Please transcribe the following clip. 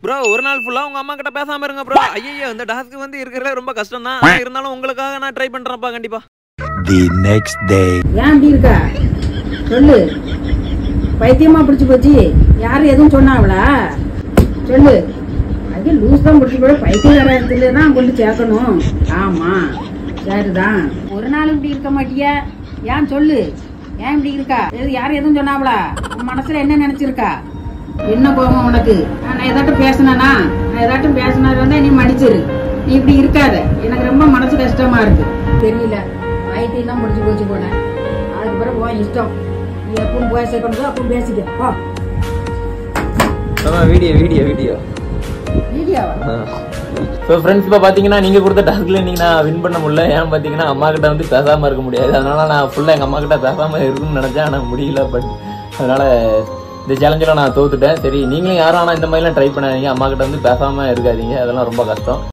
Bro ஒரு நாள் ஃபுல்லா உங்க அம்மா கிட்ட பேசாம இருங்க ப்ரோ ஐயோ இந்த டாஸ்க் வந்து இருக்கிறதே ரொம்ப கஷ்டம் தான் இருந்தாலும் உங்களுக்காக நான் ட்ரை பண்றேன்ப்பா கண்டிப்பா The next day. ஏன் இப்படி இருக்கா சொல்லு பைத்தியமா பிடிச்சு போச்சு யாரும் எதுவும் சொன்னாங்களா சொல்லு அது லூஸ் தான் பிடிச்சி போய் பைத்தியக்கார இடத்துல தான் கொண்டு சேர்க்கணும் ஆமா சரிதான் ஒரு நாள் இப்படி இருக்க மாட்டியா ஏன் சொல்லு ஏன் இப்படி இருக்கா எது யாரும் எதுவும் சொன்னாங்களா உன் மனசுல என்ன நினைச்சிருக்கா என்ன கோபம் உனக்கு நான் ஏதாட்டும் பேசினா நான் ஏதாட்டும் பேசினது வந்தா நீ மன்னிச்சிரு நீ இப்படி இருக்காத எனக்கு ரொம்ப மனசு கஷ்டமா இருக்கு தெரியல வயிற்றையும் தான் முடிச்சு போச்சு போனேன் அதுக்கு பிறகு உன் இஷ்டம் நீ எப்பவும் பேசிக்கணும் அப்பவும் பேசிக்க போ வீடியோ வீடியோ வீடியோ வீடியோவா ஸோ ஃப்ரெண்ட்ஸ் இப்போ பார்த்தீங்கன்னா நீங்கள் கொடுத்த டாஸ்கில் நீங்கள் நான் வின் பண்ண முடியல ஏன் பார்த்தீங்கன்னா அம்மா கிட்ட வந்து பேசாமல் இருக்க முடியாது அதனால நான் ஃபுல்லாக எங்கள் அம்மா கிட்ட பேசாமல் இருக்குன்னு நினச்சேன் ஆனால் முடியல பட் அதனால இந்த சேலஞ்சில் நான் தோத்துட்டேன் சரி நீங்களும் யாரும் ஆனால் இந்த மாதிரிலாம் ட்ரை பண்ணாதீங்க அம்மா கிட்ட வந்து பேசாமல் இருக்காதீங்க அதெல்லாம் ரொம்ப கஷ்டம்